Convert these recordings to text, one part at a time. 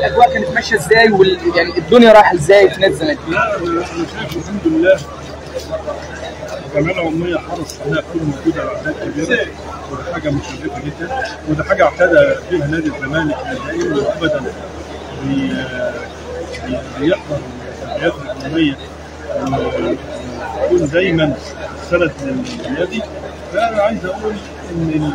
الاجواء كانت ماشيه ازاي وال... يعني الدنيا رايحه ازاي في نادي الزمالك لا انا شايف الحمد لله الجمعيه العموميه حرص انها تكون موجوده على اعداد كبيره وده حاجه مشرفه جدا وده حاجه اعتدى فيها نادي الزمالك دائما وابدا بي- بي- بيحضر الجمعيات العموميه ويكون دايما سند للنادي فانا عايز اقول ان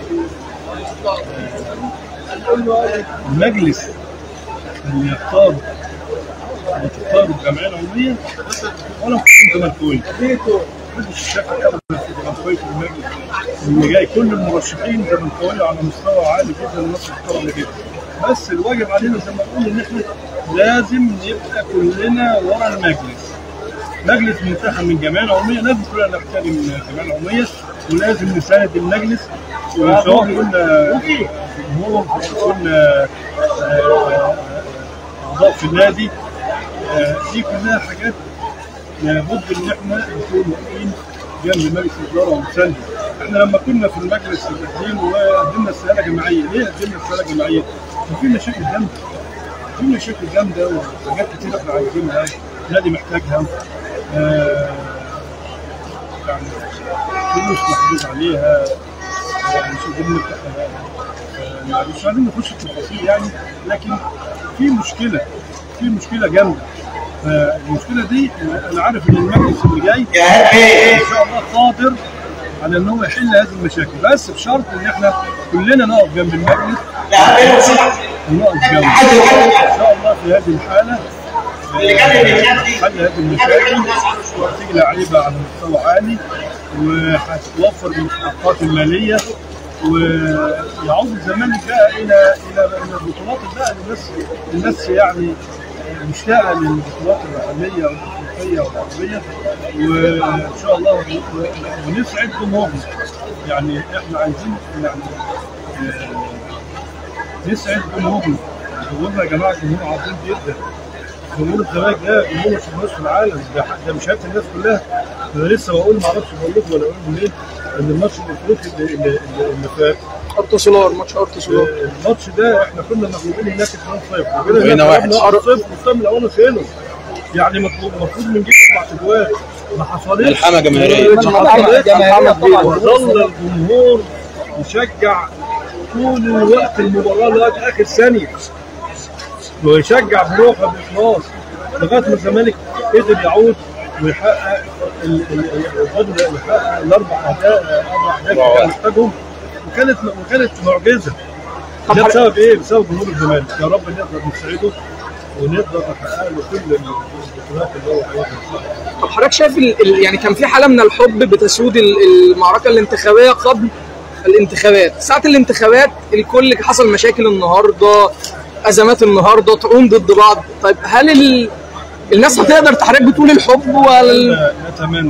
ال- المجلس اللي يختار اللي تختار الجمعيه العموميه ولا كنت زملكاوي محدش شاف ابدا في زملكاوي في المجلس اللي جاي كل المرشحين زملكاويه على مستوى عالي جدا وناس محترمه جدا بس الواجب علينا زي ما بقول ان احنا لازم نبقى كلنا ورا المجلس مجلس منتخب من الجمعيه العموميه لازم كلنا نحترم الجمعيه العموميه ولازم نساند المجلس وسواء كنا جمهور كنا آه، اعضاء في النادي آه، دي كلها حاجات لابد ان احنا نكون واقفين جنب مجلس الاداره ونساند احنا لما كنا في المجلس القديم وقدمنا استقاله جماعيه ليه قدمنا استقاله جماعيه؟ كان في مشاكل جامده في مشاكل جامده وحاجات كتير احنا عايزينها النادي محتاجها آه، يعني فلوس محجوز عليها يعني مش عايزين نفتح- آه، مش عايزين نخش في تفاصيل يعني لكن في مشكله في مشكله جامده فالمشكله دي انا عارف ان المجلس اللي جاي ان شاء الله قادر على ان هو يحل هذه المشاكل بس بشرط ان احنا كلنا نقف جنب المجلس ونقف جنبه ان شاء الله في هذه الحاله آه، حل هذه المشاكل وهتيجي لعيبه على مستوى عالي وهتوفر المستحقات الماليه ويعود الزمالك بقى الى الى إلى البطولات بقى الناس الناس يعني مشتاقه للبطولات المحليه والافريقيه والعربيه وان شاء الله و- ونسعد جمهورنا يعني احنا عايزين يعني آه، نسعد جمهورنا جمهورنا يا جماعه جمهور عظيم جدا جمهور الزمالك ده جمهور مش الناس في العالم ده ده مش هيئه الناس كلها انا لسه بقول ما اعرفش بقول لكم ولا اقول منين ان الماتش الافريقي اللي, اللي, اللي اللي فات ارتو سولار ماتش ارتو سولار الماتش ده احنا كنا مغلوبين هناك 2-0 وهنا واحد. 0 قدام الاول خيله يعني مطلوب المفروض من جيب اربع اجوال ما حصلتش ملحمة جماهيرية. ما حصلتش جماهيرية طبعا. وظل الجمهور يشجع طول الوقت المباراه لغايه اخر ثانيه ويشجع بروح وباخلاص لغايه ما الزمالك قدر يعود ويحقق ال- ال- الفضل يحقق الاربع اهداف اربع اهداف اللي كان محتاجهم وكانت وكانت معجزه ده بسبب ايه؟ بسبب جمهور الزمالك يا رب نقدر نسعده ونقدر نحقق له كل البطولات اللي هو عايزها طب حضرتك شايف ال... ال... يعني كان في حاله من الحب بتسود ال- المعركه الانتخابيه قبل الانتخابات ساعه الانتخابات الكل حصل مشاكل النهارده ازمات النهارده طعون ضد بعض طيب هل ال... الناس هتقدر تحارب بطول الحب ولا ال... نتمنى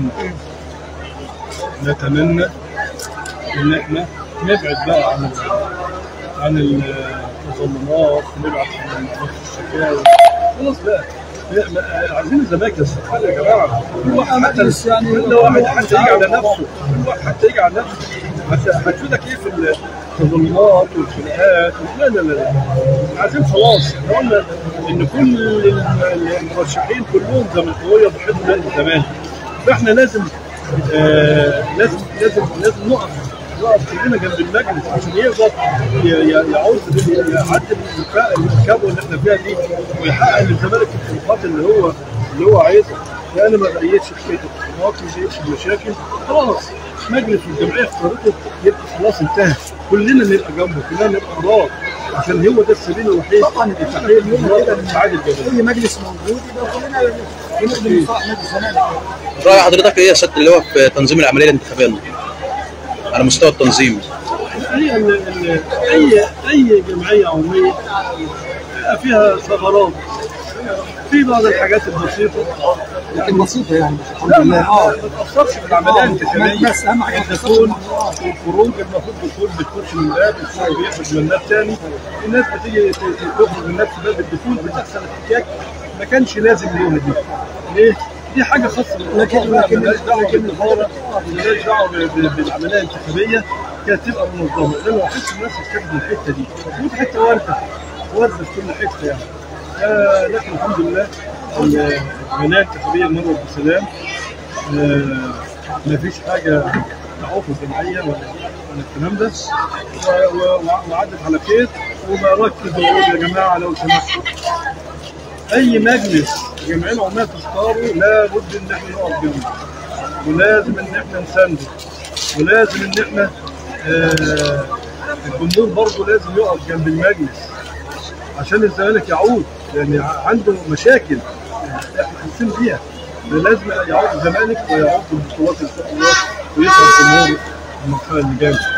نتمنى ان احنا نبعد بقى عن عن التظلمات ونبعد عن الشكاوى خلاص بقى لا، ما- عايزين الزمالك يستقل يا جماعه كل واحد حتى يعني كل واحد حتى يجي على نفسه كل واحد حتى يجي على نفسه حتى هتفيدك ايه في التظلمات والخناقات لا لا لا لا عايزين خلاص احنا قلنا ان كل المرشحين كلهم زملكاويه بيحبوا نادي الزمالك فاحنا لازم آه لازم لازم لازم نقف نقف كلنا جنب المجلس عشان يقدر ي- ي- يعود يعدل الك- الكبوه اللي احنا فيها دي ويحقق للزمالك الطموحات اللي هو اللي هو عايزها لان ما بقيتش حكايه الطموحات ما بقيتش المشاكل خلاص مجلس والجمعيه اختارته يبقى خلاص انتهى كلنا نبقى جنبه كلنا نبقى وراه عشان هو ده السبيل الوحيد طبعا لتحقيق المراد سعاده الجماهير اي مجلس موجود يبقى كلنا بنخدم مصالح نادي الزمالك رأي حضرتك ايه يا سيادة اللواء في تنظيم العملية الانتخابية على مستوى التنظيم هي ال- ال- اي اي جمعيه عموميه بيبقى فيها ثغرات في بعض الحاجات البسيطه لكن بسيطه يعني الحمد لا لله ما اه ما تاثرش في العمليه الانتخابيه بس اهم حاجه الدخول والخروج المفروض الدخول بتخش من باب الخروج بيخرج من باب تاني الناس بتيجي ت- ت- تخرج من نفس باب الدخول بتحصل احتكاك ما كانش لازم ليها دي ليه؟ دي حاجه خاصه لكن- لكن- مالهاش دعوه بالوزاره مالهاش دعوه ب- ب- بالعمليه الانتخابيه كانت تبقى منظمه لان ما حدش الناس تستخدم الحته دي ودي حته وارده ورد في كل حته يعني آه، لكن الحمد لله العمليه الانتخابيه مرت بسلام ما فيش حاجه تعوق الجمعيه ولا ولا الكلام ده و- و- وعدت على خير وبركز واقول يا جماعه لو سمحتوا اي مجلس جمعيه العمال تختاره لابد ان احنا نقف جنبه ولازم ان احنا نسنده ولازم ان احنا آه الجمهور برضه لازم يقف جنب المجلس عشان الزمالك يعود لان عنده مشاكل احنا حاسين بيها لازم يعود الزمالك ويعود بالبطولات ان شاء الله ويصعد الجمهور المرحله اللي جايه